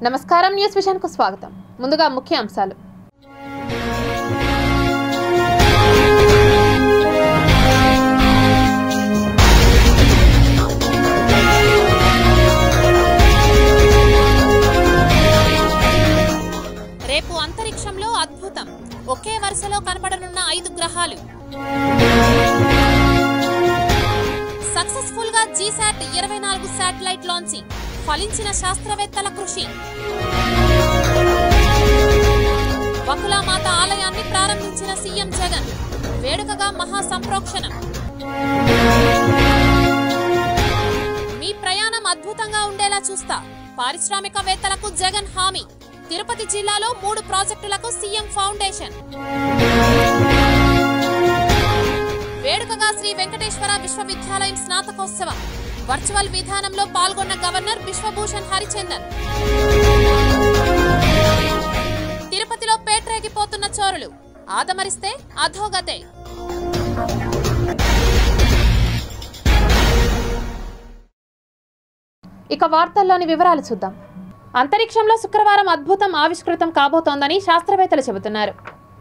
నమస్కారం న్యూస్ విషయానికి స్వాగతం ముందుగా ముఖ్య అంశాలు రేపు అంతరిక్షంలో అద్భుతం ఒకే వరుసలో కనపడనున్న ఐదు గ్రహాలు సక్సెస్ఫుల్ గా జీశాట్ ఇరవై నాలుగు శాటిలైట్ లాంచింగ్ ఫలించిన శాస్త్రవేత్తల కృషి వకులామాత ఆలయాన్ని ప్రారంభించిన సీఎం జగన్ వేడుకగా మహా సంప్రోక్షణం మీ ప్రయాణం అద్భుతంగా ఉండేలా చూస్తా పారిశ్రామికవేత్తలకు జగన్ హామీ తిరుపతి జిల్లాలో మూడు ప్రాజెక్టులకు సీఎం ఫౌండేషన్ వేడుకగా శ్రీ వెంకటేశ్వర విశ్వవిద్యాలయం స్నాతకోత్సవం వర్చువల్ విధానంలో పాల్గొన్న గవర్నర్ బిశ్వభూషణ్ హరిచందన్ తిరుపతిలో పేట్రేగిపోతున్న చోరులు ఆదమరిస్తే అధోగతే ఇక వార్తల్లోని వివరాలు చూద్దాం అంతరిక్షంలో శుక్రవారం అద్భుతం ఆవిష్కృతం కాబోతోందని శాస్త్రవేత్తలు చెబుతున్నారు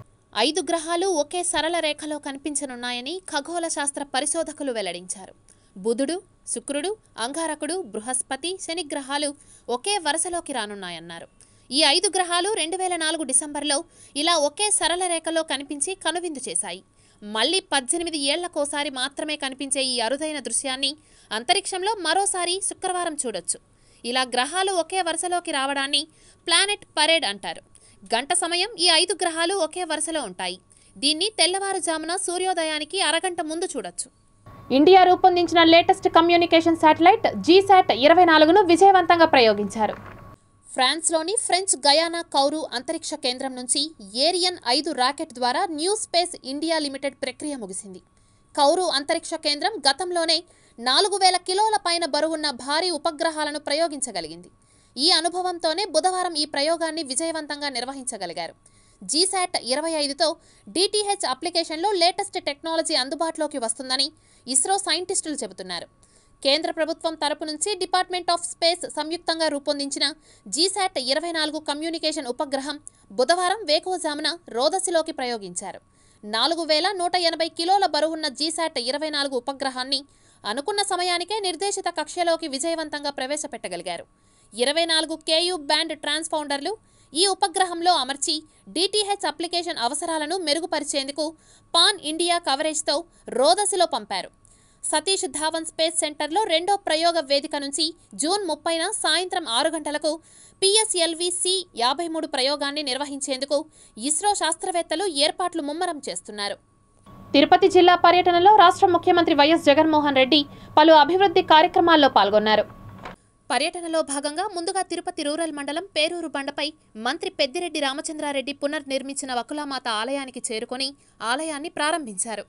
ఐదు గ్రహాలు ఒకే సరళ రేఖలో కనిపించనున్నాయని ఖగోళ శాస్త్ర పరిశోధకులు వెల్లడించారు బుధుడు శుక్రుడు అంగారకుడు బృహస్పతి శని గ్రహాలు ఒకే వరుసలోకి రానున్నాయన్నారు ఈ ఐదు గ్రహాలు రెండు వేల నాలుగు డిసెంబర్లో ఇలా ఒకే సరళ రేఖలో కనిపించి కనువిందు చేశాయి మళ్లీ పద్దెనిమిది ఏళ్లకోసారి మాత్రమే కనిపించే ఈ అరుదైన దృశ్యాన్ని అంతరిక్షంలో మరోసారి శుక్రవారం చూడొచ్చు ఇలా గ్రహాలు ఒకే వరుసలోకి రావడాన్ని ప్లానెట్ పరేడ్ అంటారు గంట సమయం ఈ ఐదు గ్రహాలు ఒకే వరుసలో ఉంటాయి దీన్ని తెల్లవారుజామున సూర్యోదయానికి అరగంట ముందు చూడొచ్చు ఇండియా రూపొందించిన లేటెస్ట్ కమ్యూనికేషన్ శాటిలైట్ జీశాట్ ఇరవై నాలుగును విజయవంతంగా ప్రయోగించారు ఫ్రాన్స్లోని ఫ్రెంచ్ గయానా కౌరు అంతరిక్ష కేంద్రం నుంచి ఏరియన్ ఐదు రాకెట్ ద్వారా న్యూ స్పేస్ ఇండియా లిమిటెడ్ ప్రక్రియ ముగిసింది కౌరు అంతరిక్ష కేంద్రం గతంలోనే నాలుగు వేల కిలోల పైన బరువున్న భారీ ఉపగ్రహాలను ప్రయోగించగలిగింది ఈ అనుభవంతోనే బుధవారం ఈ ప్రయోగాన్ని విజయవంతంగా నిర్వహించగలిగారు జీశాట్ ఇరవై ఐదుతో డిటిహెచ్ అప్లికేషన్లో లేటెస్ట్ టెక్నాలజీ అందుబాటులోకి వస్తుందని ఇస్రో సైంటిస్టులు చెబుతున్నారు కేంద్ర ప్రభుత్వం తరపు నుంచి డిపార్ట్మెంట్ ఆఫ్ స్పేస్ సంయుక్తంగా రూపొందించిన జీశాట్ ఇరవై నాలుగు కమ్యూనికేషన్ ఉపగ్రహం బుధవారం వేకువజామున రోదసిలోకి ప్రయోగించారు నాలుగు వేల నూట ఎనభై కిలోల బరువున్న జీశాట్ ఇరవై నాలుగు ఉపగ్రహాన్ని అనుకున్న సమయానికే నిర్దేశిత కక్ష్యలోకి విజయవంతంగా ప్రవేశపెట్టగలిగారు ఇరవై నాలుగు కేయూ బ్యాండ్ ట్రాన్స్ఫౌండర్లు ఈ ఉపగ్రహంలో అమర్చి డిటిహెచ్ అప్లికేషన్ అవసరాలను మెరుగుపరిచేందుకు పాన్ ఇండియా కవరేజ్తో రోదసిలో పంపారు సతీష్ ధావన్ స్పేస్ సెంటర్లో రెండో ప్రయోగ వేదిక నుంచి జూన్ ముప్పైన సాయంత్రం ఆరు గంటలకు పిఎస్ఎల్వి సి యాభై మూడు ప్రయోగాన్ని నిర్వహించేందుకు ఇస్రో శాస్త్రవేత్తలు ఏర్పాట్లు ముమ్మరం చేస్తున్నారు తిరుపతి జిల్లా పర్యటనలో రాష్ట్ర ముఖ్యమంత్రి వైఎస్ జగన్మోహన్ రెడ్డి పలు అభివృద్ధి కార్యక్రమాల్లో పాల్గొన్నారు పర్యటనలో భాగంగా ముందుగా తిరుపతి రూరల్ మండలం పేరూరు బండపై మంత్రి పెద్దిరెడ్డి రామచంద్రారెడ్డి పునర్నిర్మించిన వకులామాత ఆలయానికి చేరుకొని ఆలయాన్ని ప్రారంభించారు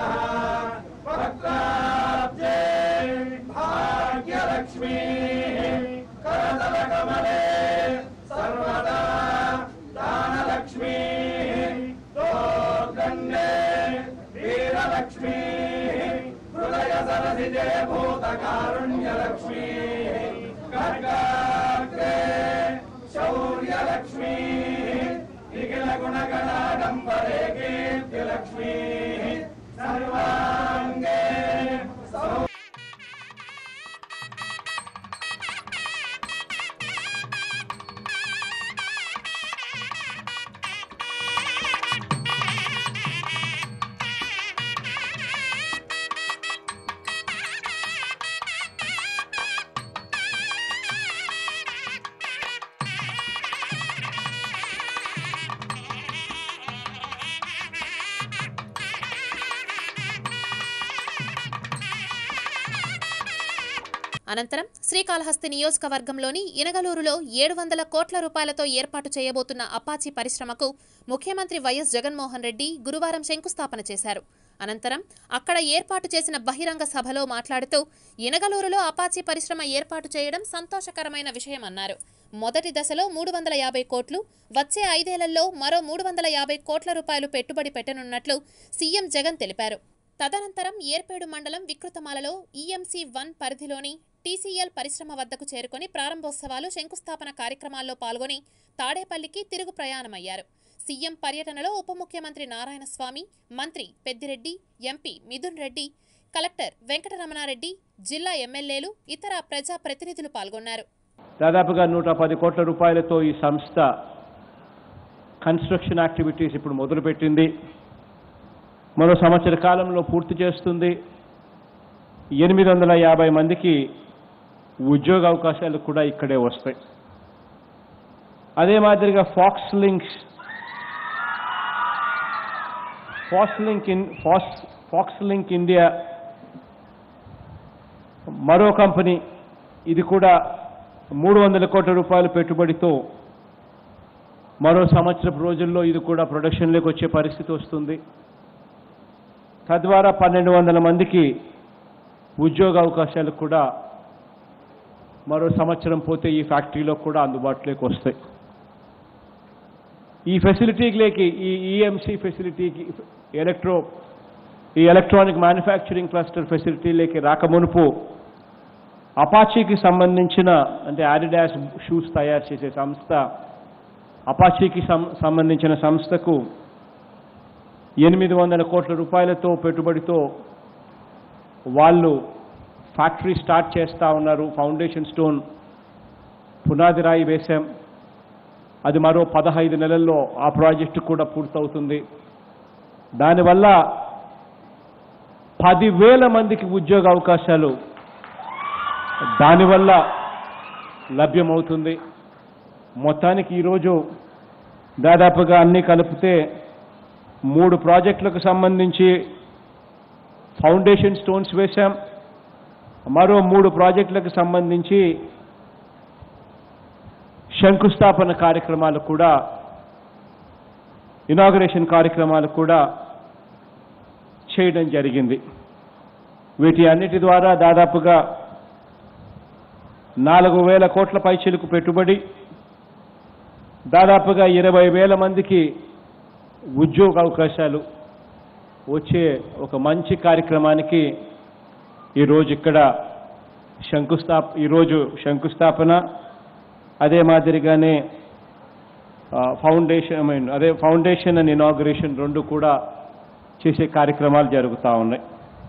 అనంతరం శ్రీకాళహస్తి నియోజకవర్గంలోని ఇనగలూరులో ఏడు వందల కోట్ల రూపాయలతో ఏర్పాటు చేయబోతున్న అపాచీ పరిశ్రమకు ముఖ్యమంత్రి వైఎస్ జగన్మోహన్ రెడ్డి గురువారం శంకుస్థాపన చేశారు అనంతరం అక్కడ ఏర్పాటు చేసిన బహిరంగ సభలో మాట్లాడుతూ ఇనగలూరులో అపాచీ పరిశ్రమ ఏర్పాటు చేయడం సంతోషకరమైన విషయమన్నారు మొదటి దశలో మూడు వందల యాభై కోట్లు వచ్చే ఐదేళ్లలో మరో మూడు వందల యాభై కోట్ల రూపాయలు పెట్టుబడి పెట్టనున్నట్లు సీఎం జగన్ తెలిపారు తదనంతరం ఏర్పేడు మండలం వికృతమాలలో ఈఎంసీ వన్ పరిధిలోని టీసీఎల్ పరిశ్రమ వద్దకు చేరుకొని ప్రారంభోత్సవాలు శంకుస్థాపన కార్యక్రమాల్లో పాల్గొని తాడేపల్లికి తిరుగు ప్రయాణమయ్యారు సీఎం పర్యటనలో ఉప ముఖ్యమంత్రి నారాయణస్వామి మంత్రి పెద్దిరెడ్డి ఎంపీ మిథున్ రెడ్డి కలెక్టర్ వెంకటరమణారెడ్డి జిల్లా ఎమ్మెల్యేలు ఇతర ప్రజా ప్రతినిధులు పాల్గొన్నారు దాదాపుగా నూట పది కోట్ల రూపాయలతో ఈ సంస్థ కన్స్ట్రక్షన్ యాక్టివిటీస్ ఇప్పుడు మొదలుపెట్టింది మరో సంవత్సర కాలంలో పూర్తి చేస్తుంది ఎనిమిది వందల యాభై మందికి ఉద్యోగ అవకాశాలు కూడా ఇక్కడే వస్తాయి అదే మాదిరిగా Foxlinks Foxlink in fox Foxlink India మరో కంపెనీ ఇది కూడా మూడు వందల కోట్ల రూపాయల పెట్టుబడితో మరో సంవత్సరపు రోజుల్లో ఇది కూడా ప్రొడక్షన్లోకి వచ్చే పరిస్థితి వస్తుంది తద్వారా పన్నెండు వందల మందికి ఉద్యోగ అవకాశాలు కూడా మరో సంవత్సరం పోతే ఈ ఫ్యాక్టరీలో కూడా అందుబాటులోకి వస్తాయి ఈ ఫెసిలిటీకి ఈ ఈఎంసీ ఫెసిలిటీకి ఎలక్ట్రో ఈ ఎలక్ట్రానిక్ మ్యానుఫ్యాక్చరింగ్ క్లస్టర్ ఫెసిలిటీలోకి రాకమునుపు అపాచీకి సంబంధించిన అంటే ఆడిడాస్ షూస్ తయారు చేసే సంస్థ అపాచీకి సం- సంబంధించిన సంస్థకు ఎనిమిది వందల కోట్ల రూపాయలతో పెట్టుబడితో వాళ్ళు ఫ్యాక్టరీ స్టార్ట్ చేస్తూ ఉన్నారు ఫౌండేషన్ స్టోన్ పునాది రాయి వేశాం అది మరో పదహైదు నెలల్లో ఆ ప్రాజెక్టు కూడా పూర్తవుతుంది దానివల్ల పదివేల మందికి ఉద్యోగ అవకాశాలు దానివల్ల లభ్యమవుతుంది మొత్తానికి ఈరోజు దాదాపుగా అన్ని కలిపితే మూడు ప్రాజెక్టులకు సంబంధించి ఫౌండేషన్ స్టోన్స్ వేశాం మరో మూడు ప్రాజెక్టులకు సంబంధించి శంకుస్థాపన కార్యక్రమాలు కూడా ఇనాగరేషన్ కార్యక్రమాలు కూడా చేయడం జరిగింది వీటి అన్నిటి ద్వారా దాదాపుగా నాలుగు వేల కోట్ల పైచిలకు పెట్టుబడి దాదాపుగా ఇరవై వేల మందికి ఉద్యోగ అవకాశాలు వచ్చే ఒక మంచి కార్యక్రమానికి ఈరోజు ఇక్కడ శంకుస్థాప ఈరోజు శంకుస్థాపన అదే మాదిరిగానే ఆ, ఫౌండేషన్ ఐ మీన్ అదే ఫౌండేషన్ అండ్ ఇనాగరేషన్ రెండు కూడా చేసే కార్యక్రమాలు జరుగుతూ ఉన్నాయి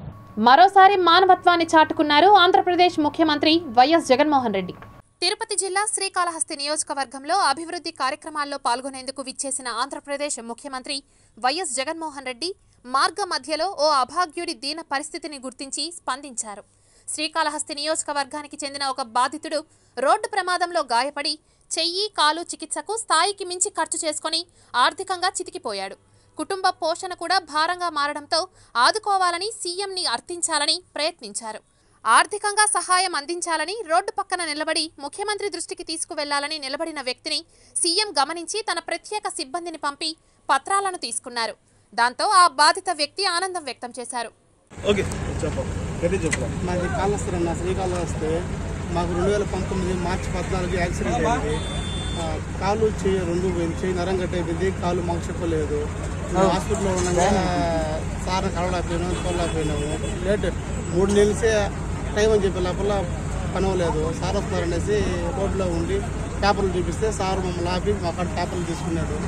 మరోసారి మానవత్వాన్ని చాటుకున్నారు ఆంధ్రప్రదేశ్ ముఖ్యమంత్రి వైఎస్ జగన్మోహన్ రెడ్డి తిరుపతి జిల్లా శ్రీకాళహస్తి నియోజకవర్గంలో అభివృద్ధి కార్యక్రమాల్లో పాల్గొనేందుకు విచ్చేసిన ఆంధ్రప్రదేశ్ ముఖ్యమంత్రి వైఎస్ జగన్మోహన్ రెడ్డి మార్గ మధ్యలో ఓ అభాగ్యుడి దీన పరిస్థితిని గుర్తించి స్పందించారు శ్రీకాళహస్తి నియోజకవర్గానికి చెందిన ఒక బాధితుడు రోడ్డు ప్రమాదంలో గాయపడి చెయ్యి కాలు చికిత్సకు స్థాయికి మించి ఖర్చు చేసుకొని ఆర్థికంగా చితికిపోయాడు కుటుంబ పోషణ కూడా భారంగా మారడంతో ఆదుకోవాలని సీఎంని అర్థించాలని ప్రయత్నించారు ఆర్థికంగా సహాయం అందించాలని రోడ్డు పక్కన నిలబడి ముఖ్యమంత్రి దృష్టికి తీసుకువెళ్లాలని నిలబడిన వ్యక్తిని సీఎం గమనించి తన ప్రత్యేక సిబ్బందిని పంపి పత్రాలను తీసుకున్నారు దాంతో ఆ బాధిత వ్యక్తి ఆనందం వ్యక్తం చేశారు ఓకే చెప్పు గట్టి చెప్పు మాది కాళహస్తి అన్న శ్రీకాళహస్తి మాకు రెండు వేల పంతొమ్మిది మార్చి పద్నాలుగు యాక్సిడెంట్ అయింది ఆ, కాలు చేయి రెండు పోయింది చేయి నరం అయిపోయింది కాలు మాకు చెప్పలేదు మేము హాస్పిటల్లో ఉండగా సార్ని కలవలేకపోయినాము చూడలేకపోయినాము లేట్ మూడు నెలసే టైం అని చెప్పి లోపల పని అవ్వలేదు సార్ వస్తున్నారనేసి రోడ్లో ఉండి పేపర్లు చూపిస్తే సార్ మమ్మల్ని ఆపి మా కాడ పేపర్లు తీసుకున్నాడు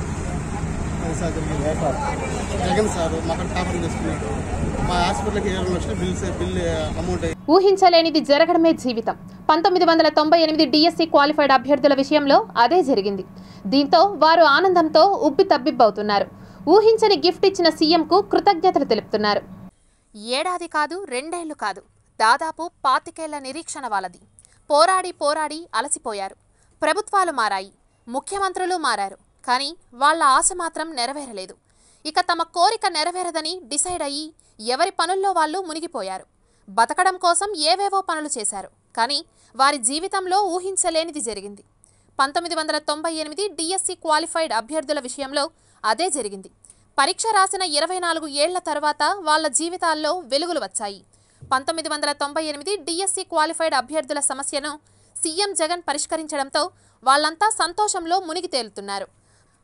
అది సార్ జరిగింది జగన్ సార్ మా కాడ పేపర్లు తీసుకున్నాడు మా హాస్పిటల్కి ఇరవై లక్షలు బిల్ బిల్ అమౌంట్ అయ్యింది ఊహించలేనిది జరగడమే జీవితం పంతొమ్మిది వందల తొంభై ఎనిమిది డిఎస్సి క్వాలిఫైడ్ అభ్యర్థుల విషయంలో అదే జరిగింది దీంతో వారు ఆనందంతో ఉబ్బి తబ్బిబ్బవుతున్నారు ఊహించని గిఫ్ట్ ఇచ్చిన సీఎంకు కృతజ్ఞతలు తెలుపుతున్నారు ఏడాది కాదు రెండేళ్లు కాదు దాదాపు పాతికేళ్ల నిరీక్షణ వాళ్ళది పోరాడి పోరాడి అలసిపోయారు ప్రభుత్వాలు మారాయి ముఖ్యమంత్రులు మారారు కానీ వాళ్ళ ఆశ మాత్రం నెరవేరలేదు ఇక తమ కోరిక నెరవేరదని డిసైడ్ అయ్యి ఎవరి పనుల్లో వాళ్ళు మునిగిపోయారు బతకడం కోసం ఏవేవో పనులు చేశారు కానీ వారి జీవితంలో ఊహించలేనిది జరిగింది పంతొమ్మిది వందల తొంభై ఎనిమిది డిఎస్సి క్వాలిఫైడ్ అభ్యర్థుల విషయంలో అదే జరిగింది పరీక్ష రాసిన ఇరవై నాలుగు ఏళ్ల తర్వాత వాళ్ళ జీవితాల్లో వెలుగులు వచ్చాయి పంతొమ్మిది వందల తొంభై ఎనిమిది డిఎస్సి క్వాలిఫైడ్ అభ్యర్థుల సమస్యను సీఎం జగన్ పరిష్కరించడంతో వాళ్ళంతా సంతోషంలో మునిగి తేలుతున్నారు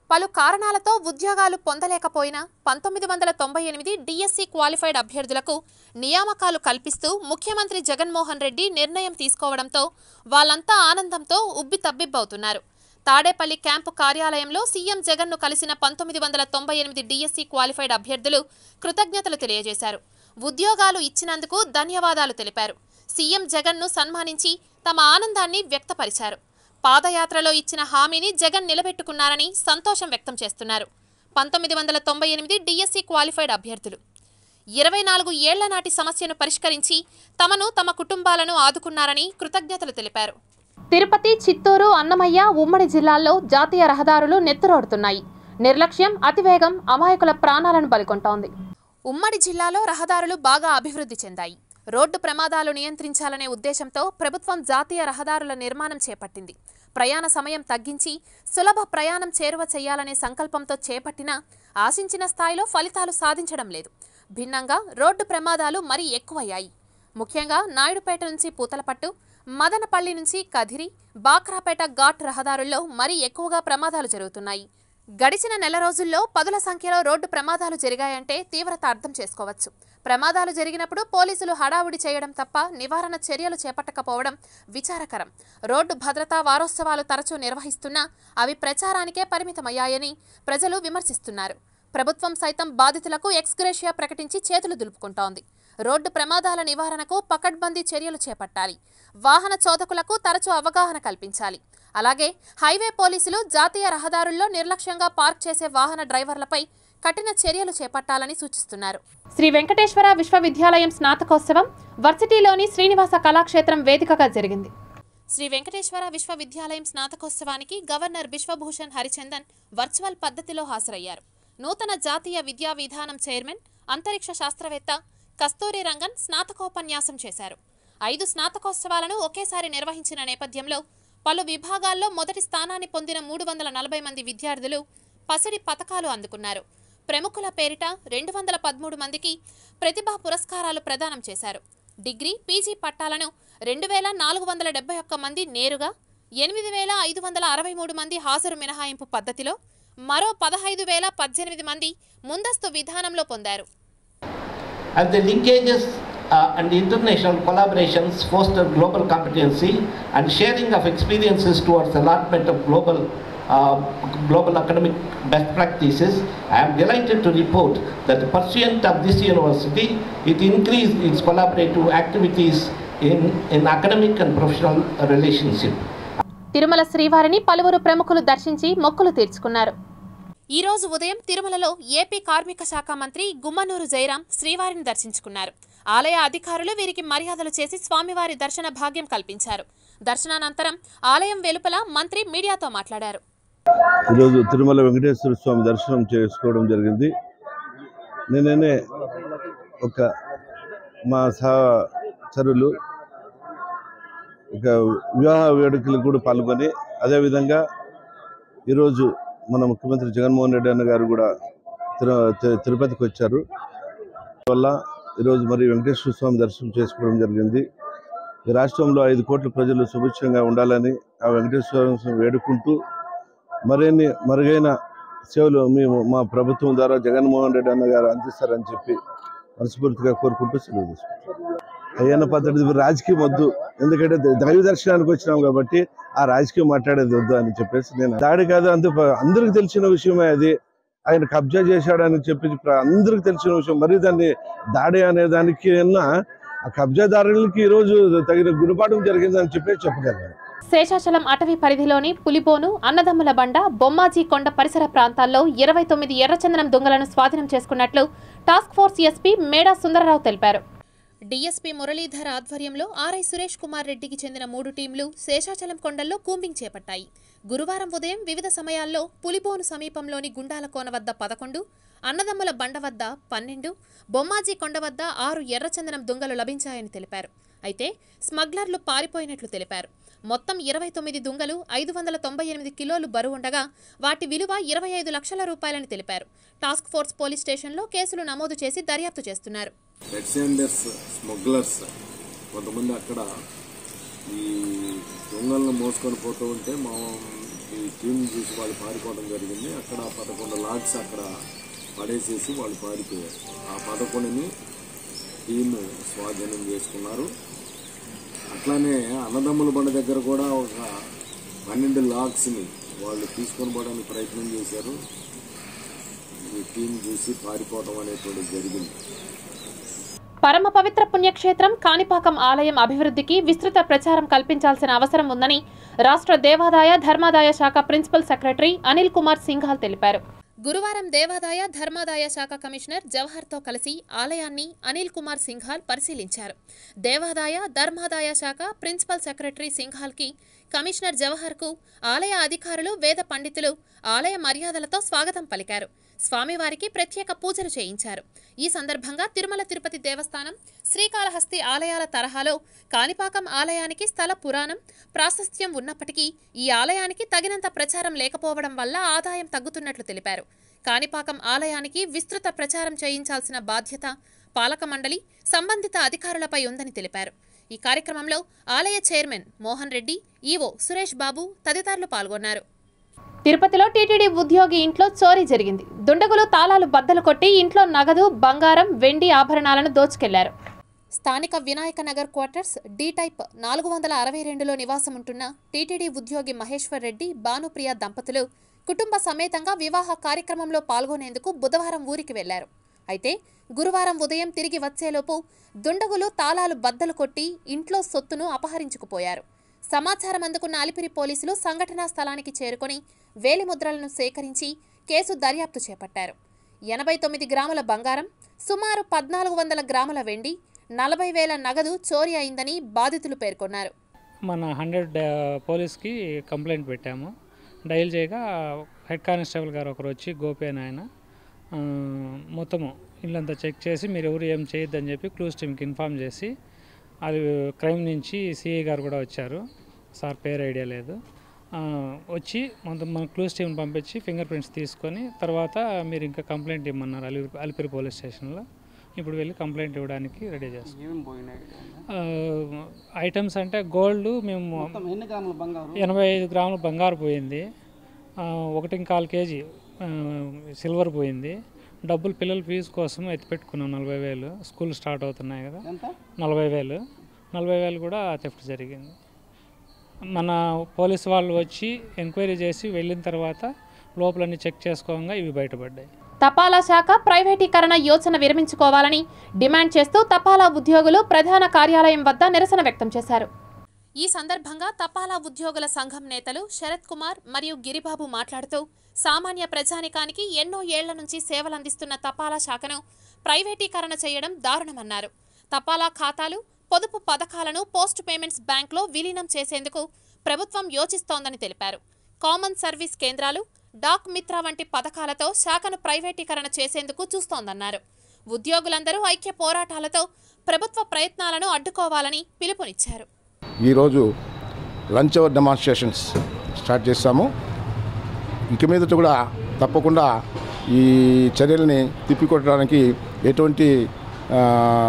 పలు కారణాలతో ఉద్యోగాలు పొందలేకపోయిన పంతొమ్మిది వందల తొంభై ఎనిమిది డిఎస్సి క్వాలిఫైడ్ అభ్యర్థులకు నియామకాలు కల్పిస్తూ ముఖ్యమంత్రి జగన్మోహన్ రెడ్డి నిర్ణయం తీసుకోవడంతో వాళ్ళంతా ఆనందంతో ఉబ్బి తబ్బిబ్బవుతున్నారు తాడేపల్లి క్యాంపు కార్యాలయంలో సీఎం జగన్ను కలిసిన పంతొమ్మిది వందల తొంభై ఎనిమిది డిఎస్సి క్వాలిఫైడ్ అభ్యర్థులు కృతజ్ఞతలు తెలియజేశారు ఉద్యోగాలు ఇచ్చినందుకు ధన్యవాదాలు తెలిపారు సీఎం జగన్ను సన్మానించి తమ ఆనందాన్ని వ్యక్తపరిచారు పాదయాత్రలో ఇచ్చిన హామీని జగన్ నిలబెట్టుకున్నారని సంతోషం వ్యక్తం చేస్తున్నారు పంతొమ్మిది వందల తొంభై ఎనిమిది డిఎస్సి క్వాలిఫైడ్ అభ్యర్థులు ఇరవై నాలుగు ఏళ్ల నాటి సమస్యను పరిష్కరించి తమను తమ కుటుంబాలను ఆదుకున్నారని కృతజ్ఞతలు తెలిపారు తిరుపతి చిత్తూరు అన్నమయ్య ఉమ్మడి జిల్లాల్లో జాతీయ రహదారులు నెత్తురోడుతున్నాయి నిర్లక్ష్యం అతివేగం అమాయకుల ప్రాణాలను బలికొంటోంది ఉమ్మడి జిల్లాలో రహదారులు బాగా అభివృద్ధి చెందాయి రోడ్డు ప్రమాదాలు నియంత్రించాలనే ఉద్దేశంతో ప్రభుత్వం జాతీయ రహదారుల నిర్మాణం చేపట్టింది ప్రయాణ సమయం తగ్గించి సులభ ప్రయాణం చేరువ చేయాలనే సంకల్పంతో చేపట్టినా ఆశించిన స్థాయిలో ఫలితాలు సాధించడం లేదు భిన్నంగా రోడ్డు ప్రమాదాలు మరీ ఎక్కువయ్యాయి ముఖ్యంగా నాయుడుపేట నుంచి పూతలపట్టు మదనపల్లి నుంచి కదిరి బాక్రాపేట ఘాట్ రహదారుల్లో మరీ ఎక్కువగా ప్రమాదాలు జరుగుతున్నాయి గడిచిన నెల రోజుల్లో పదుల సంఖ్యలో రోడ్డు ప్రమాదాలు జరిగాయంటే తీవ్రత అర్థం చేసుకోవచ్చు ప్రమాదాలు జరిగినప్పుడు పోలీసులు హడావుడి చేయడం తప్ప నివారణ చర్యలు చేపట్టకపోవడం విచారకరం రోడ్డు భద్రతా వారోత్సవాలు తరచూ నిర్వహిస్తున్నా అవి ప్రచారానికే పరిమితమయ్యాయని ప్రజలు విమర్శిస్తున్నారు ప్రభుత్వం సైతం బాధితులకు ఎక్స్గ్రేషియా ప్రకటించి చేతులు దులుపుకుంటోంది రోడ్డు ప్రమాదాల నివారణకు పకడ్బందీ చర్యలు చేపట్టాలి వాహన చోదకులకు తరచూ అవగాహన కల్పించాలి అలాగే హైవే పోలీసులు జాతీయ రహదారుల్లో నిర్లక్ష్యంగా పార్క్ చేసే వాహన డ్రైవర్లపై కఠిన చర్యలు చేపట్టాలని సూచిస్తున్నారు శ్రీ వెంకటేశ్వర విశ్వవిద్యాలయం స్నాతకోత్సవం వర్సిటీలోని శ్రీనివాస కళాక్షేత్రం వేదికగా జరిగింది శ్రీ వెంకటేశ్వర విశ్వవిద్యాలయం స్నాతకోత్సవానికి గవర్నర్ బిశ్వభూషణ్ హరిచందన్ వర్చువల్ పద్ధతిలో హాజరయ్యారు నూతన జాతీయ విద్యా విధానం చైర్మన్ అంతరిక్ష శాస్త్రవేత్త కస్తూరి రంగన్ స్నాతకోపన్యాసం చేశారు ఐదు స్నాతకోత్సవాలను ఒకేసారి నిర్వహించిన నేపథ్యంలో పలు విభాగాల్లో మొదటి స్థానాన్ని పొందిన మూడు వందల నలభై మంది విద్యార్థులు పసిడి పథకాలు అందుకున్నారు ప్రముఖుల పేరిట రెండు వందల పదమూడు మందికి ప్రతిభా పురస్కారాలు ప్రదానం చేశారు డిగ్రీ పీజీ పట్టాలను రెండు వేల నాలుగు వందల డెబ్బై ఒక్క మంది నేరుగా ఎనిమిది వేల ఐదు వందల అరవై మూడు మంది హాజరు మినహాయింపు పద్ధతిలో మరో పదహైదు వేల పద్దెనిమిది మంది ముందస్తు విధానంలో పొందారు As the linkages uh, and international collaborations foster global competency and sharing of experiences towards allotment of global, uh, global academic best practices, I am delighted to report that the pursuant of this university, it increased its collaborative activities in, in academic and professional relationship. Tirumala శ్రీవారిని పలువురు ప్రముఖులు దర్శించి మొక్కులు తీర్చుకున్నారు ఈ రోజు ఉదయం తిరుమలలో ఏపీ కార్మిక శాఖ మంత్రి గుమ్మనూరు జయరాం శ్రీవారిని దర్శించుకున్నారు ఆలయ అధికారులు వీరికి మర్యాదలు చేసి స్వామివారి దర్శన భాగ్యం కల్పించారు దర్శనానంతరం ఆలయం వెలుపల మంత్రి మీడియాతో మాట్లాడారు ఈరోజు తిరుమల వెంకటేశ్వర స్వామి దర్శనం చేసుకోవడం జరిగింది నేనే ఒక మా సహచరులు ఒక వివాహ వేడుకలు కూడా పాల్గొని అదేవిధంగా ఈరోజు మన ముఖ్యమంత్రి జగన్మోహన్ రెడ్డి అన్న గారు కూడా తిరు తి- తిరుపతికి వచ్చారు వల్ల ఈరోజు మరి వెంకటేశ్వర స్వామి దర్శనం చేసుకోవడం జరిగింది ఈ రాష్ట్రంలో ఐదు కోట్ల ప్రజలు సుభిక్షంగా ఉండాలని ఆ వెంకటేశ్వర స్వామిని వేడుకుంటూ మరిన్ని మరుగైన సేవలు మేము మా ప్రభుత్వం ద్వారా జగన్మోహన్ రెడ్డి అన్న గారు అందిస్తారని చెప్పి మనస్ఫూర్తిగా కోరుకుంటూ సెలవు తీసుకుంటాం అయ్యన్న పద్ధతి రాజకీయం వద్దు ఎందుకంటే ద- దైవ దర్శనానికి వచ్చినాం కాబట్టి ఆ రాజకీయం మాట్లాడేది వద్దు అని చెప్పేసి నేను దాడి కాదు అంత అందరికి తెలిసిన విషయమే అది ఆయన కబ్జా చేశాడని చెప్పి ప్ర- అందరికి తెలిసిన విషయం మరి దాన్ని దాడి అనే దానికి అన్నా ఆ కబ్జాదారులకి ఈరోజు తగిన గుణపాఠం జరిగిందని చెప్పేసి చెప్పగలను శేషాచలం అటవీ పరిధిలోని పులిబోను అన్నదమ్ముల బండ బొమ్మాజీ కొండ పరిసర ప్రాంతాల్లో ఇరవై తొమ్మిది ఎర్రచందనం దొంగలను స్వాధీనం చేసుకున్నట్లు task force SP Meda Sundararao తెలిపారు డీఎస్పీ మురళీధర్ ఆధ్వర్యంలో ఆర్ఐ సురేష్ కుమార్ రెడ్డికి చెందిన మూడు టీంలు శేషాచలం కొండల్లో కూంబింగ్ చేపట్టాయి గురువారం ఉదయం వివిధ సమయాల్లో పులిబోను సమీపంలోని గుండాల కోన వద్ద పదకొండు అన్నదమ్ముల బండ వద్ద పన్నెండు బొమ్మాజీ కొండ వద్ద ఆరు ఎర్రచందనం దొంగలు లభించాయని తెలిపారు అయితే స్మగ్లర్లు పారిపోయినట్లు తెలిపారు మొత్తం ఇరవై తొమ్మిది దుంగలు ఐదు వందల తొంభై ఎనిమిది కిలోలు బరువుండగా వాటి విలువ ఇరవై ఐదు లక్షల రూపాయలని తెలిపారు టాస్క్ ఫోర్స్ పోలీస్ స్టేషన్లో కేసులు నమోదు చేసి దర్యాప్తు చేస్తున్నారు రెడ్ శాండర్స్ స్మగ్లర్స్ కొంతమంది అక్కడ ఈ దొంగలను మోసుకొని పోతూ ఉంటే మా ఈ టీం చూసి వాళ్ళు పారిపోవడం జరిగింది అక్కడ పదకొండు లాడ్స్ అక్కడ పడేసేసి వాళ్ళు పారిపోయారు ఆ పదకొండుని టీం స్వాధీనం చేసుకున్నారు అట్లానే అన్నదమ్ముల బండ దగ్గర కూడా ఒక పన్నెండు లాగ్స్ని వాళ్ళు తీసుకొని పోవడానికి ప్రయత్నం చేశారు ఈ టీం చూసి పారిపోవడం అనేటువంటిది జరిగింది పరమ పవిత్ర పుణ్యక్షేత్రం కాణిపాకం ఆలయం అభివృద్ధికి విస్తృత ప్రచారం కల్పించాల్సిన అవసరం ఉందని రాష్ట్ర దేవాదాయ ధర్మాదాయ శాఖ ప్రిన్సిపల్ సెక్రటరీ అనిల్ కుమార్ సింఘాల్ తెలిపారు గురువారం దేవాదాయ ధర్మాదాయ శాఖ కమిషనర్ జవహర్తో కలిసి ఆలయాన్ని అనిల్ కుమార్ సింఘాల్ పరిశీలించారు దేవాదాయ ధర్మాదాయ శాఖ ప్రిన్సిపల్ సెక్రటరీ సింఘాల్కి కమిషనర్ జవహర్కు ఆలయ అధికారులు వేద పండితులు ఆలయ మర్యాదలతో స్వాగతం పలికారు స్వామివారికి ప్రత్యేక పూజలు చేయించారు ఈ సందర్భంగా తిరుమల తిరుపతి దేవస్థానం శ్రీకాళహస్తి ఆలయాల తరహాలో కాణిపాకం ఆలయానికి స్థల పురాణం ప్రాశస్త్యం ఉన్నప్పటికీ ఈ ఆలయానికి తగినంత ప్రచారం లేకపోవడం వల్ల ఆదాయం తగ్గుతున్నట్లు తెలిపారు కాణిపాకం ఆలయానికి విస్తృత ప్రచారం చేయించాల్సిన బాధ్యత పాలక మండలి సంబంధిత అధికారులపై ఉందని తెలిపారు ఈ కార్యక్రమంలో ఆలయ చైర్మన్ మోహన్ రెడ్డి ఈవో సురేష్ బాబు తదితరులు పాల్గొన్నారు తిరుపతిలో టీటీడీ ఉద్యోగి ఇంట్లో చోరీ జరిగింది దుండగులు తాళాలు బద్దలు కొట్టి ఇంట్లో నగదు బంగారం వెండి ఆభరణాలను దోచుకెళ్లారు స్థానిక Vinayaka Nagar quarters D type నాలుగు వందల అరవై రెండులో నివాసం ఉంటున్న టీటీడీ ఉద్యోగి మహేశ్వర్ రెడ్డి భానుప్రియ దంపతులు కుటుంబ సమేతంగా వివాహ కార్యక్రమంలో పాల్గొనేందుకు బుధవారం ఊరికి వెళ్లారు అయితే గురువారం ఉదయం తిరిగి వచ్చేలోపు దుండగులు తాళాలు బద్దలు కొట్టి ఇంట్లో సొత్తును అపహరించుకుపోయారు సమాచారం అందుకున్న అలిపిరి పోలీసులు సంఘటనా స్థలానికి చేరుకొని వేలిముద్రలను సేకరించి కేసు దర్యాప్తు చేపట్టారు ఎనభై తొమ్మిది గ్రాముల బంగారం సుమారు పద్నాలుగు వందల గ్రాముల వెండి నలభై వేల నగదు చోరీ అయిందని బాధితులు పేర్కొన్నారు మన హండ్రెడ్ పోలీస్కి కంప్లైంట్ పెట్టాము డైల్ చేయగా హెడ్ కానిస్టేబుల్ గారు ఒకరు వచ్చి గోపి అని ఆయన ఆ, మొత్తము ఇల్లంతా చెక్ చేసి మీరు ఎవరు ఏం చేయొద్దని చెప్పి క్లూస్ టీమ్కి ఇన్ఫామ్ చేసి అది క్రైమ్ నుంచి సిఐ గారు కూడా వచ్చారు సార్ పేరు ఐడియా లేదు ఆ, వచ్చి మొత్తం మన క్లూస్ టీమ్ పంపించి ఫింగర్ ప్రింట్స్ తీసుకొని తర్వాత మీరు ఇంకా కంప్లైంట్ ఇమ్మన్నారు అలి అలిపిరి పోలీస్ స్టేషన్లో ఇప్పుడు వెళ్ళి కంప్లైంట్ ఇవ్వడానికి రెడీ చేస్తాం ఐటమ్స్ అంటే గోల్డ్ మేము ఎన్ని గ్రాముల బంగారు ఎనభై ఐదు గ్రాముల బంగారు పోయింది ఆ, ఒకటి కాల్ కేజీ ఆ, సిల్వర్ పోయింది డబ్బులు పిల్లల ఫీజు కోసం ఎత్తి పెట్టుకున్నాం నలభై వేలు స్కూల్ స్టార్ట్ అవుతున్నాయి కదా ఎంత నలభై వేలు నలభై వేలు కూడా థెఫ్ట్ జరిగింది మన పోలీస్ వాళ్ళు వచ్చి ఎంక్వైరీ చేసి వెళ్ళిన తర్వాత లోపలన్నీ చెక్ చేసుకోగా ఇవి బయటపడ్డాయి తపాలా శాఖ ప్రైవేటీకరణ యోచన విరమించుకోవాలని డిమాండ్ చేస్తూ తపాలా ఉద్యోగులు ప్రధాన కార్యాలయం వద్ద నిరసన వ్యక్తం చేశారు ఈ సందర్భంగా తపాలా ఉద్యోగుల సంఘం నేతలు శరత్ కుమార్ మరియు గిరిబాబు మాట్లాడుతూ సామాన్య ప్రజానికానికి ఎన్నో ఏళ్ల నుంచి సేవలందిస్తున్న తపాలా శాఖను ప్రైవేటీకరణ చేయడం దారుణమన్నారు తపాలా ఖాతాలు పొదుపు పథకాలను పోస్ట్ పేమెంట్స్ బ్యాంక్లో విలీనం చేసేందుకు ప్రభుత్వం యోచిస్తోందని తెలిపారు కామన్ సర్వీస్ కేంద్రాలు డాక్ మిత్ర వంటి పథకాలతో శాఖను ప్రైవేటీకరణ చేసేందుకు చూస్తోందన్నారు ఉద్యోగులందరూ ఐక్య పోరాటాలతో ప్రభుత్వ ప్రయత్నాలను అడ్డుకోవాలని పిలుపునిచ్చారు ఈరోజు లంచ్ అవర్ డెమాన్స్ట్రేషన్స్ స్టార్ట్ చేస్తాము ఇక మీదట కూడా తప్పకుండా ఈ చర్యల్ని తిప్పికొట్టడానికి ఎటువంటి ఆ,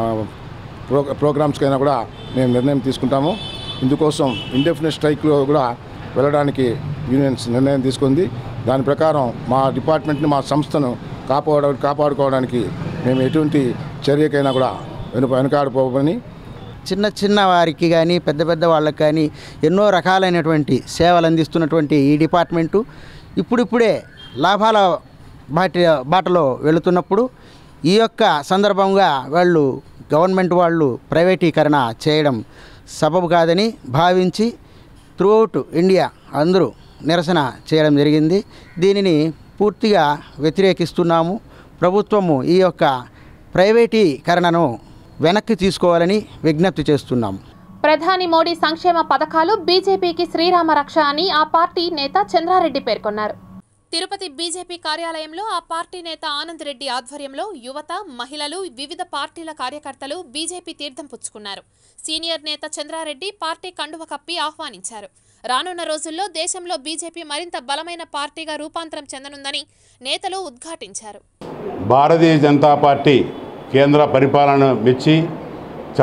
ప్రో ప్రోగ్రామ్స్కైనా కూడా మేము నిర్ణయం తీసుకుంటాము ఇందుకోసం ఇండెఫినెట్ స్ట్రైక్లో కూడా వెళ్ళడానికి యూనియన్స్ నిర్ణయం తీసుకుంది దాని ప్రకారం మా డిపార్ట్మెంట్ని మా సంస్థను కాపాడ కాపాడుకోవడానికి మేము ఎటువంటి చర్యకైనా కూడా వెనుక వెనుకాడిపోవని చిన్న చిన్న వారికి కానీ పెద్ద పెద్ద వాళ్ళకి కానీ ఎన్నో రకాలైనటువంటి సేవలు అందిస్తున్నటువంటి ఈ డిపార్ట్మెంటు ఇప్పుడిప్పుడే లాభాల బాటి బాటలో వెళుతున్నప్పుడు ఈ యొక్క సందర్భంగా వాళ్ళు గవర్నమెంట్ వాళ్ళు ప్రైవేటీకరణ చేయడం సబబు కాదని భావించి త్రూఅవుట్ ఇండియా అందరూ నిరసన చేయడం జరిగింది దీనిని పూర్తిగా వ్యతిరేకిస్తున్నాము ప్రభుత్వము ఈ యొక్క ప్రైవేటీకరణను వెనక్కి తీసుకోవాలని విజ్ఞప్తి చేస్తున్నాము ప్రధాని మోడీ సంక్షేమ పథకాలు బీజేపీకి శ్రీరామ రక్ష అని ఆ పార్టీ నేత చంద్రారెడ్డి పేర్కొన్నారు తిరుపతి బీజేపీ కార్యాలయంలో ఆ పార్టీ నేత ఆనంద్ రెడ్డి ఆధ్వర్యంలో యువత మహిళలు వివిధ పార్టీల కార్యకర్తలు బీజేపీ తీర్థం పుచ్చుకున్నారు సీనియర్ నేత చంద్రారెడ్డి పార్టీ కండువ కప్పి ఆహ్వానించారు రానున్న రోజుల్లో దేశంలో బీజేపీ మరింత బలమైన పార్టీగా రూపాంతరం చెందనుందని నేతలు ఉద్ఘాటించారు భారతీయ జనతా పార్టీ కేంద్ర పరిపాలన మెచ్చి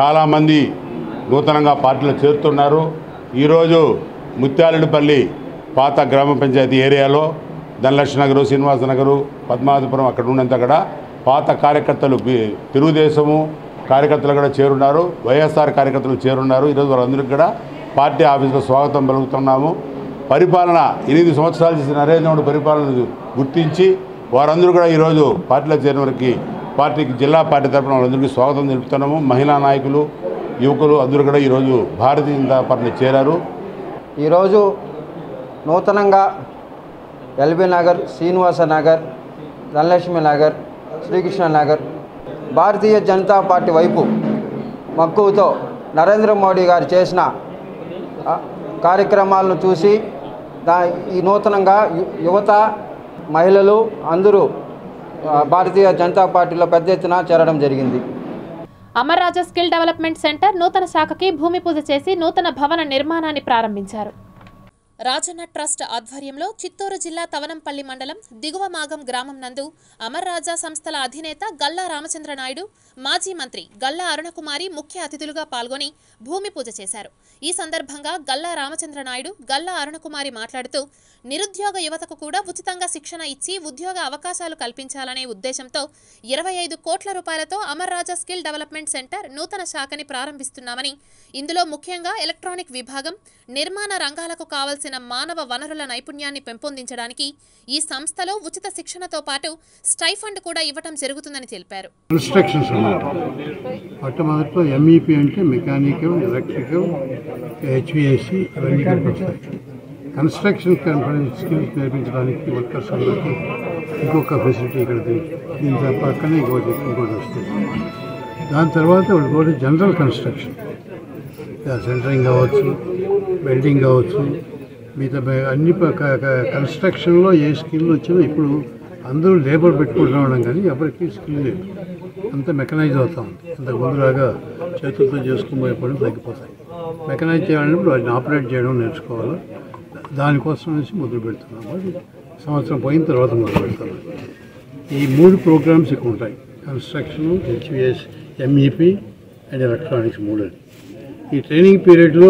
చాలామంది నూతనంగా పార్టీలో చేరుతున్నారు ఈరోజు ముత్యాలపల్లి పాత గ్రామ పంచాయతీ ఏరియాలో ధనలక్ష్మి నగరు శ్రీనివాస నగరు పద్మావతిపురం అక్కడ ఉన్నంత అక్కడ పాత కార్యకర్తలు బి- తెలుగుదేశము కార్యకర్తలు కూడా చేరున్నారు వైఎస్ఆర్ కార్యకర్తలు చేరున్నారు ఈరోజు వాళ్ళందరికీ కూడా పార్టీ ఆఫీసులో స్వాగతం పలుకుతున్నాము పరిపాలన ఎనిమిది సంవత్సరాలు చేసిన నరేంద్ర మోడీ పరిపాలన గుర్తించి వారందరూ కూడా ఈరోజు పార్టీలో చేరిన వారికి పార్టీకి జిల్లా పార్టీ తరఫున వాళ్ళందరికీ స్వాగతం తెలుపుతున్నాము మహిళా నాయకులు యువకులు అందరూ కూడా ఈరోజు భారతీయ జనతా పార్టీ చేరారు ఈరోజు నూతనంగా ఎల్బీ నగర్ శ్రీనివాస నగర్ ధనలక్ష్మి నగర్ శ్రీకృష్ణ నగర్ భారతీయ జనతా పార్టీ వైపు మక్కువతో నరేంద్ర మోడీ గారు చేసిన ఆ, కార్యక్రమాలను చూసి దా ఈ నూతనంగా యు- యువత మహిళలు అందరూ ఆ, భారతీయ జనతా పార్టీలో పెద్ద ఎత్తున చేరడం జరిగింది Amar Raja skill development centre నూతన శాఖకి భూమి పూజ చేసి నూతన భవన నిర్మాణాన్ని ప్రారంభించారు రాజన్న ట్రస్ట్ ఆధ్వర్యంలో చిత్తూరు జిల్లా తవనంపల్లి మండలం దిగువ మాగం గ్రామం నందు అమర్ రాజా సంస్థల అధినేత గల్లా రామచంద్ర నాయుడు మాజీ మంత్రి గల్లా అరుణకుమారి ముఖ్య అతిథులుగా పాల్గొని భూమి పూజ చేశారు ఈ సందర్భంగా గల్లా రామచంద్ర నాయుడు గల్లా అరుణకుమారి మాట్లాడుతూ నిరుద్యోగ యువతకు కూడా ఉచితంగా శిక్షణ ఇచ్చి ఉద్యోగ అవకాశాలు కల్పించాలనే ఉద్దేశంతో ఇరవై ఐదు కోట్ల రూపాయలతో Amar Raja skill development centre నూతన శాఖని ప్రారంభిస్తున్నామని ఇందులో ముఖ్యంగా ఎలక్ట్రానిక్ విభాగం నిర్మాణ రంగాలకు కావలసిన మానవ వనరుల నైపుణ్యాన్ని పెంపొందించడానికి ఈ సంస్థలో ఉచిత శిక్షణతో పాటు స్టైఫండ్ కూడా ఇవ్వటం జరుగుతుందని తెలిపారు కన్స్ట్రక్షన్స్ ఉన్నాయి మొట్టమొదటిలో ఎంఈపీ అంటే మెకానికల్ ఎలక్ట్రికల్ హెచ్విఎస్సి ఇవన్నీ కనిపిస్తాయి కన్స్ట్రక్షన్ కాన్ఫరెన్స్ స్కిల్స్ నేర్పించడానికి వర్కర్స్ అందరికీ ఇంకొక ఫెసిలిటీ ఇక్కడ దీ- దీని త- పక్కనే ఇంకోటి ఇంకోటి వస్తుంది దాని తర్వాత వాళ్ళు కూడా జనరల్ కన్స్ట్రక్షన్ సెంటరింగ్ కావచ్చు వెల్డింగ్ కావచ్చు మిగతా బె- అన్ని ప- క- క- కన్స్ట్రక్షన్లో ఏ స్కిల్ వచ్చినా ఇప్పుడు అందరూ లేబర్ పెట్టుకుంటూ ఉన్నాం కానీ ఎవరికి స్కిల్ లేదు అంతా మెకనైజ్ అవుతా ఉంది అంతకు ముందులాగా చేతులతో చేసుకుని పోయే పనులు తగ్గిపోతాయి మెకనైజ్ చేయాలంటే వాటిని ఆపరేట్ చేయడం నేర్చుకోవాలి దానికోసం అనేసి మొదలు పెడుతున్నాం అది సంవత్సరం పోయిన తర్వాత మొదలు పెడతాం ఈ మూడు ప్రోగ్రామ్స్ ఇక్కడ ఉంటాయి construction HVAC MEP and electronics మూడు ఈ ట్రైనింగ్ పీరియడ్లో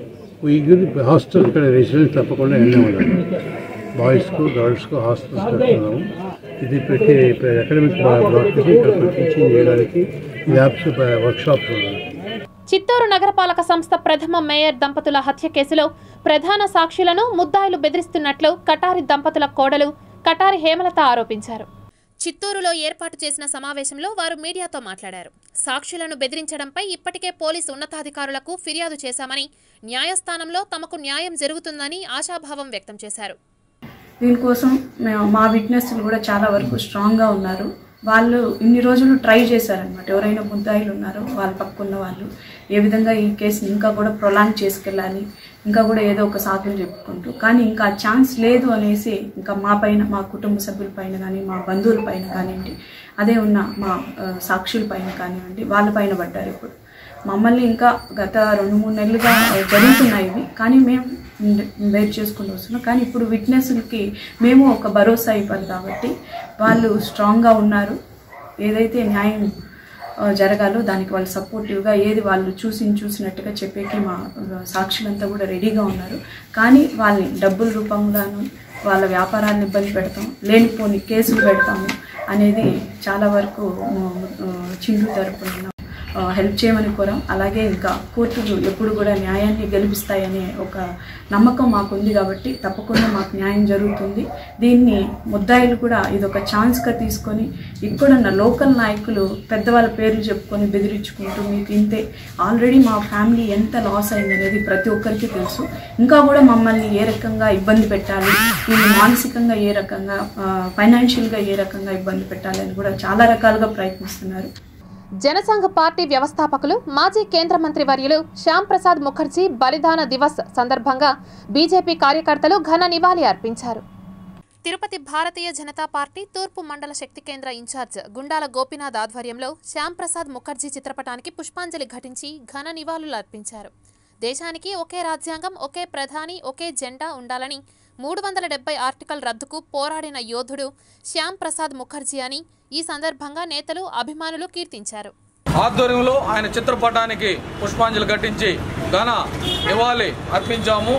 ఈ హాస్టల్ ఇక్కడ రెసిడెన్స్ తప్పకుండా ఎండే ఉండాలి బాయ్స్కు గర్ల్స్కు హాస్టల్స్ కడుతున్నాము ఇది ప్రతి అకాడమిక్ బ్లాక్ ఇక్కడ టీచింగ్ చేయడానికి ల్యాబ్స్ వర్క్షాప్స్ ఉండాలి చిత్తూరు నగరపాలక సంస్థ ప్రథమ మేయర్ దంపతుల హత్య కేసులో ప్రధాన సాక్షులను ముద్దాయిలు బెదిరిస్తున్నట్లు కటారి దంపతుల కోడలు కటారి హేమలత ఆరోపించారు చిత్తూరులో ఏర్పాటు చేసిన సమావేశంలో వారు మీడియాతో మాట్లాడారు సాక్షులను బెదిరించడంపై ఇప్పటికే పోలీసు ఉన్నతాధికారులకు ఫిర్యాదు చేశామని న్యాయస్థానంలో తమకు న్యాయం జరుగుతుందని ఆశాభావం వ్యక్తం చేశారు దీనికోసం మేము మా విట్నెస్లు కూడా చాలా వరకు స్ట్రాంగ్గా ఉన్నారు వాళ్ళు ఇన్ని రోజులు ట్రై చేశారనమాట ఎవరైనా ముద్దాయిలు ఉన్నారో వాళ్ళ పక్కన్న వాళ్ళు ఏ విధంగా ఈ కేసుని ఇంకా కూడా ప్రొలాంగ్ చేసుకెళ్ళాలి ఇంకా కూడా ఏదో ఒక సాకులు చెప్పుకుంటూ కానీ ఇంకా ఛాన్స్ లేదు అనేసి ఇంకా మా పైన మా కుటుంబ సభ్యుల పైన కానీ మా బంధువుల పైన కానివ్వండి అదే ఉన్న మా ఆ, సాక్షుల పైన కానివ్వండి వాళ్ళ పైన పడ్డారు ఇప్పుడు మమ్మల్ని ఇంకా గత రెండు మూడు నెలలుగా జరుగుతున్నాయి ఇవి కానీ మేము వెయిట్ చేసుకుంటూ వస్తున్నాం కానీ ఇప్పుడు విట్నెస్లకి మేము ఒక భరోసా ఇవ్వాలి కాబట్టి వాళ్ళు స్ట్రాంగ్గా ఉన్నారు ఏదైతే న్యాయం ఆ, జరగాలో దానికి వాళ్ళు సపోర్టివ్గా ఏది వాళ్ళు చూసి చూసినట్టుగా చెప్పేకి మా ఆ, సాక్షులంతా కూడా రెడీగా ఉన్నారు కానీ వాళ్ళని డబ్బుల రూపంగాను వాళ్ళ వ్యాపారాన్ని ఇబ్బంది పెడతాం లేనిపోని కేసులు పెడతాము అనేది చాలా వరకు ఆ, చిండు తరపున ఆ, హెల్ప్ చేయమని కోరాం అలాగే ఇంకా కోర్టులు ఎప్పుడు కూడా న్యాయాన్ని గెలిపిస్తాయనే ఒక నమ్మకం మాకు ఉంది కాబట్టి తప్పకుండా మాకు న్యాయం జరుగుతుంది దీన్ని ముద్దాయిలు కూడా ఇది ఒక ఛాన్స్గా తీసుకొని ఇక్కడున్న లోకల్ నాయకులు పెద్దవాళ్ళ పేర్లు చెప్పుకొని బెదిరించుకుంటూ మీకు ఇంతే ఆల్రెడీ మా ఫ్యామిలీ ఎంత లాస్ అయింది అనేది ప్రతి ఒక్కరికి తెలుసు ఇంకా కూడా మమ్మల్ని ఏ రకంగా ఇబ్బంది పెట్టాలి వీళ్ళు మానసికంగా ఏ రకంగా ఫైనాన్షియల్గా ఏ రకంగా ఇబ్బంది పెట్టాలి అని కూడా చాలా రకాలుగా ప్రయత్నిస్తున్నారు జనసంఘ పార్టీ వ్యవస్థాపకులు మాజీ కేంద్ర మంత్రి వర్యులు శ్యామ్ ప్రసాద్ ముఖర్జీ బలిదాన దివస్ సందర్భంగా బీజేపీ కార్యకర్తలు ఘన నివాళి అర్పించారు తిరుపతి భారతీయ జనతా పార్టీ తూర్పు మండల శక్తి కేంద్ర ఇన్ఛార్జ్ గుండాల గోపీనాథ్ ఆధ్వర్యంలో శ్యామ్ ప్రసాద్ ముఖర్జీ చిత్రపటానికి పుష్పాంజలి ఘటించి ఘన నివాళులు అర్పించారు దేశానికి ఒకే రాజ్యాంగం ఒకే ప్రధాని ఒకే జెండా ఉండాలని మూడు వందల డెబ్బై ఆర్టికల్ రద్దుకు పోరాడిన యోధుడు శ్యామ్ ప్రసాద్ ముఖర్జీ అని ఈ సందర్భంగా నేతలు అభిమానులు కీర్తించారు ఆధ్వర్యంలో ఆయన చిత్రపటానికి పుష్పాంజలి ఘటించి ఘన నివాళి అర్పించాము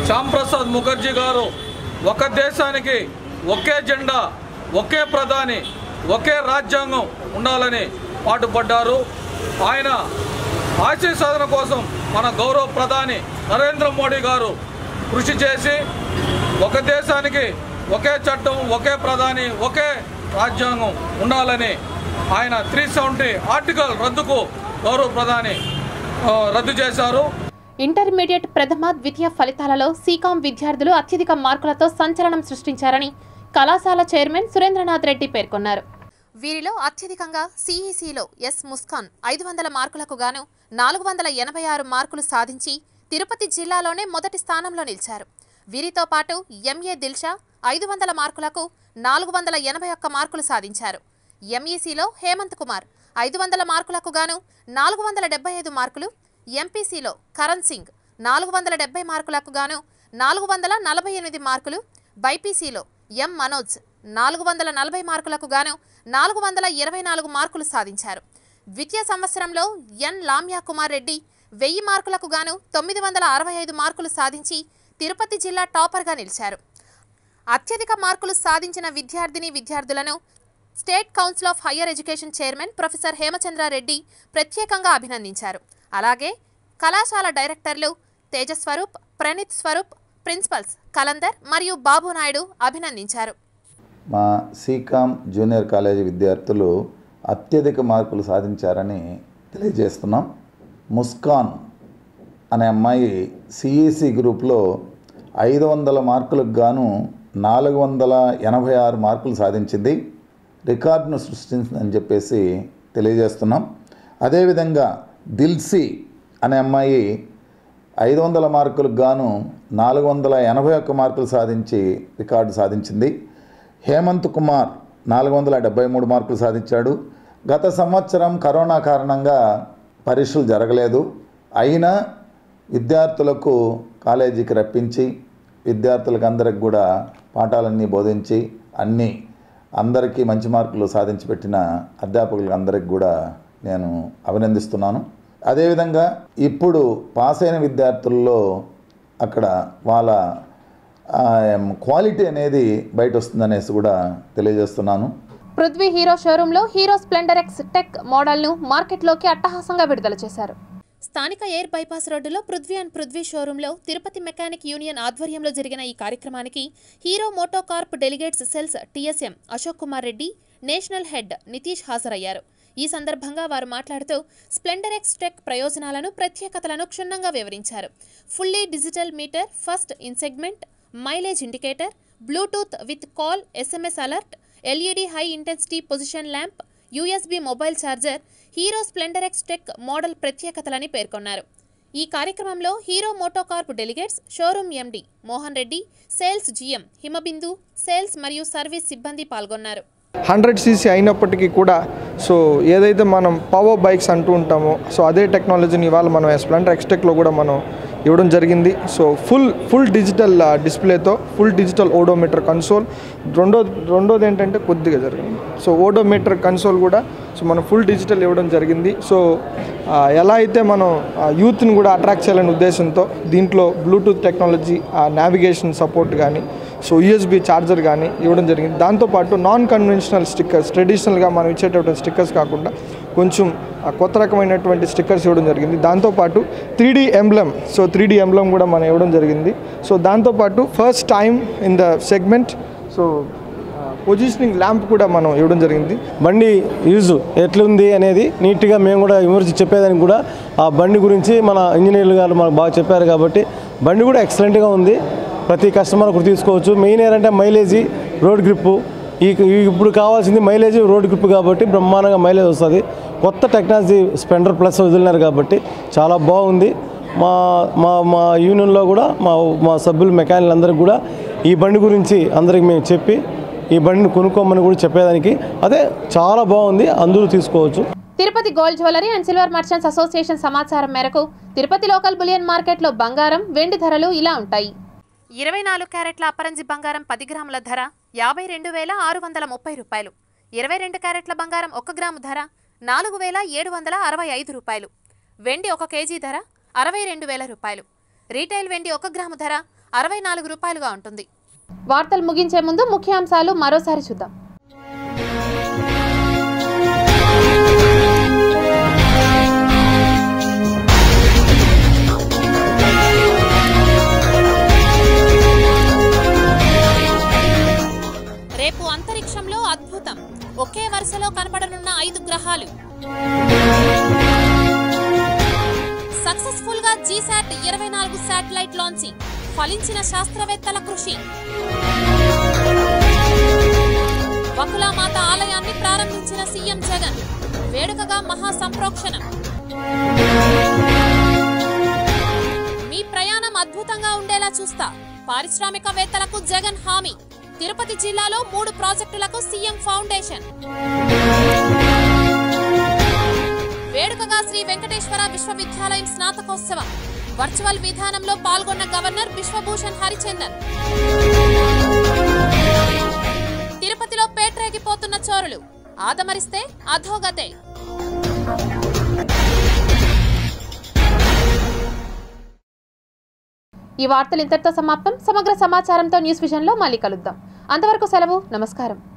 శ్యామ్ ప్రసాద్ ముఖర్జీ గారు ఒక దేశానికి ఒకే జెండా ఒకే ప్రధాని ఒకే రాజ్యాంగం ఉండాలని పాటుపడ్డారు ఆయన ఆశయ సాధన కోసం మన గౌరవ ప్రధాని నరేంద్ర మోడీ గారు కృషి చేసి ఒక దేశానికి ఒకే చట్టం ఒకే ప్రధాని ఒకే రాజ్యాంగం ఉండాలని ఆయన త్రీ సెవెంటీ ఆర్టికల్ రద్దుకు గౌరవ ప్రధాని ఆ, రద్దు చేశారు ఇంటర్మీడియట్ ప్రథమ ద్వితీయ ఫలితాలలో సీకాం విద్యార్థులు అత్యధిక మార్కులతో సంచలనం సృష్టించారని కళాశాల చైర్మన్ సురేంద్రనాథ్ రెడ్డి పేర్కొన్నారు వీరిలో అత్యధికంగా సిఈసిలో ఎస్ ముస్కాన్ ఐదు వందల మార్కులకు గాను నాలుగు వందల ఎనభై ఆరు మార్కులు సాధించి తిరుపతి జిల్లాలోనే మొదటి స్థానంలో నిలిచారు వీరితో పాటు ఎంఏ దిల్షా ఐదు వందల మార్కులకు నాలుగు వందల ఎనభై ఒక్క మార్కులు సాధించారు ఎంఈసిలో హేమంత్ కుమార్ ఐదు వందల మార్కులకు గాను నాలుగు వందల డెబ్బై ఐదు మార్కులు ఎంపీసీలో కరణ్ సింగ్ నాలుగు వందల డెబ్బై మార్కులకు గాను నాలుగు వందల నలభై ఎనిమిది మార్కులు బైపీసీలో ఎం మనోజ్ నాలుగు వందల నలభై మార్కులకు గాను నాలుగు వందల ఇరవై నాలుగు మార్కులు సాధించారు ద్వితీయ సంవత్సరంలో ఎన్ లామ్యా కుమార్ రెడ్డి వెయ్యి మార్కులకు గాను తొమ్మిది వందల అరవై ఐదు మార్కులు సాధించి తిరుపతి జిల్లా టాపర్గా నిలిచారు అత్యధిక మార్కులు సాధించిన విద్యార్థిని విద్యార్థులను state council of higher education chairman professor Hemachandrareddy ప్రత్యేకంగా అభినందించారు అలాగే కళాశాల డైరెక్టర్లు తేజస్వరూప్ ప్రణీత్ స్వరూప్ ప్రిన్సిపల్స్ కలందర్ మరియు బాబు నాయుడు అభినందించారు మా సీకామ్ జూనియర్ కాలేజీ విద్యార్థులు అత్యధిక మార్కులు సాధించారని తెలియజేస్తున్నాం ముస్కాన్ అనే అమ్మాయి సిఈసి గ్రూప్లో ఐదు వందల మార్కులకు గాను నాలుగు వందల ఎనభై ఆరు మార్కులు సాధించింది రికార్డును సృష్టించిందని చెప్పేసి తెలియజేస్తున్నాం అదేవిధంగా దిల్సీ అనే అమ్మాయి ఐదు వందల మార్కులకు గాను నాలుగు వందల ఎనభై ఒక్క మార్కులు సాధించి రికార్డు సాధించింది హేమంత్ కుమార్ నాలుగు వందల డెబ్బై మూడు మార్కులు సాధించాడు గత సంవత్సరం కరోనా కారణంగా పరీక్షలు జరగలేదు అయినా విద్యార్థులకు కాలేజీకి రప్పించి విద్యార్థులకు అందరికి కూడా పాఠాలన్నీ బోధించి అన్నీ అందరికీ మంచి మార్కులు సాధించి పెట్టిన అధ్యాపకులకు అందరికి కూడా నేను అభినందిస్తున్నాను అదేవిధంగా ఇప్పుడు పాస్ అయిన విద్యార్థుల్లో అక్కడ వాళ్ళ ఆ, క్వాలిటీ అనేది బయట వస్తుందనేసి కూడా తెలియజేస్తున్నాను పృథ్వీ హీరో షోరూంలో హీరో స్ప్లెండర్ ఎక్స్ టెక్ మోడల్ను మార్కెట్లోకి అట్టహాసంగా విడుదల చేశారు స్థానిక ఎయిర్ బైపాస్ రోడ్డులో పృథ్వీ అండ్ పృథ్వీ షోరూంలో తిరుపతి మెకానిక్ యూనియన్ ఆధ్వర్యంలో జరిగిన ఈ కార్యక్రమానికి Hero MotoCorp delegates sales TSM Ashok Kumar Reddy national head Nitish హాజరయ్యారు ఈ సందర్భంగా వారు మాట్లాడుతూ స్ప్లెండర్ ఎక్స్ టెక్ ప్రయోజనాలను ప్రత్యేకతలను క్షుణ్ణంగా వివరించారు fully digital meter first in segment mileage indicator Bluetooth with call SMS alert LED high intensity position lamp USB mobile charger Hero Splendor X tech model ప్రత్యేకతలని పేర్కొన్నారు ఈ కార్యక్రమంలో Hero MotoCorp delegates showroom MD Mohan Reddy sales GM Himabindu sales మరియు service సిబ్బంది పాల్గొన్నారు hundred CC అయినప్పటికీ కూడా so ఏదైతే మనం పవర్ బైక్స్ అంటూ ఉంటామో సో అదే టెక్నాలజీని ఇవాళ మనం స్ప్లెండర్ ఎక్స్టెక్లో కూడా మనం ఇవ్వడం జరిగింది సో ఫుల్ ఫుల్ డిజిటల్ డిస్ప్లేతో ఫుల్ డిజిటల్ ఓడోమీటర్ కన్సోల్ రెండో రెండోది ఏంటంటే కొద్దిగా జరిగింది సో ఓడోమీటర్ కన్సోల్ కూడా సో మనం ఫుల్ డిజిటల్ ఇవ్వడం జరిగింది సో ఆ, ఎలా అయితే మనం యూత్ని కూడా అట్రాక్ట్ చేయాలనే ఉద్దేశంతో దీంట్లో బ్లూటూత్ టెక్నాలజీ నావిగేషన్ సపోర్ట్ కానీ సో యూఎస్బి ఛార్జర్ కానీ ఇవ్వడం జరిగింది దాంతోపాటు నాన్ కన్వెన్షనల్ స్టిక్కర్స్ ట్రెడిషనల్గా మనం ఇచ్చేటటువంటి స్టిక్కర్స్ కాకుండా కొంచెం ఆ కొత్త రకమైనటువంటి స్టిక్కర్స్ ఇవ్వడం జరిగింది దాంతోపాటు three D emblem so three D emblem కూడా మనం ఇవ్వడం జరిగింది సో దాంతోపాటు first time in the segment so positioning lamp కూడా మనం ఇవ్వడం జరిగింది బండి యూజ్ ఎట్లుంది అనేది నీట్గా మేము కూడా విమర్శ చెప్పేదానికి కూడా ఆ బండి గురించి మన ఇంజనీర్లు గారు మనకు బాగా చెప్పారు కాబట్టి బండి కూడా ఎక్సలెంట్గా ఉంది ప్రతి కస్టమర్ కూడా తీసుకోవచ్చు మెయిన్ ఏంటంటే మైలేజీ రోడ్ గ్రిప్పు ఈ ఈ ఇప్పుడు కావాల్సింది మైలేజ్ రోడ్ గ్రిప్ కాబట్టి బ్రహ్మాండంగా మైలేజ్ వస్తుంది కొత్త టెక్నాలజీ స్పెండర్ ప్లస్ వదిలినారు కాబట్టి చాలా బాగుంది మా మా మా యూనియన్లో కూడా మా మా సభ్యులు మెకానికల్ అందరికి కూడా ఈ బండి గురించి అందరికి మేము చెప్పి ఈ బండిని కొనుక్కోమని కూడా చెప్పేదానికి అదే చాలా బాగుంది అందరూ తీసుకోవచ్చు Tirupati gold jewellery and silver merchants association సమాచారం మేరకు తిరుపతి లోకల్ బులియన్ మార్కెట్లో బంగారం వెండి ధరలు ఇలా ఉంటాయి ఇరవై నాలుగు క్యారెట్ల అపరంజి బంగారం పది గ్రాముల ధర యాభై రెండు వేల ఆరు వందల ముప్పై రూపాయలు ఇరవై రెండు క్యారెట్ల బంగారం ఒక గ్రాము ధర నాలుగు వేల ఏడు వందల అరవై ఐదు రూపాయలు వెండి ఒక కేజీ ధర అరవై రెండు వేల రూపాయలు రీటైల్ వెండి ఒక గ్రాము ధర అరవై నాలుగు రూపాయలుగా ఉంటుంది వార్తలు ముగించే ముందు ముఖ్యాంశాలు మరోసారి చూద్దాం రేపు అంతరిక్షంలో అద్భుతం ఒకే వరుసలో కనపడనున్న ఐదు గ్రహాలు సక్సెస్ఫుల్ గా జీశాట్ ఇరవై నాలుగు శాటిలైట్ లాంచింగ్ ఫలించిన శాస్త్రవేత్తల కృషి వకులామాత ఆలయాన్ని ప్రారంభించిన సీఎం జగన్ వేడుకగా మహా సంప్రోక్షణం మీ ప్రయాణం అద్భుతంగా ఉండేలా చూస్తా పారిశ్రామికవేత్తలకు జగన్ హామీ తిరుపతి జిల్లాలో మూడు ప్రాజెక్టులకు సీఎం ఫౌండేషన్ వేడుకగా శ్రీ వెంకటేశ్వర విశ్వవిద్యాలయం స్నాతకోత్సవం వర్చువల్ విధానంలో పాల్గొన్న గవర్నర్ బిశ్వభూషణ్ హరిచందన్ తిరుపతిలో పేట్రేగిపోతున్న చోరులు ఆదమరిస్తే అధోగతే ఈ వార్తలు ఇంతటితో సమాప్తం సమగ్ర సమాచారంతో న్యూస్ విజన్లో మళ్ళీ కలుద్దాం అంతవరకు సెలవు నమస్కారం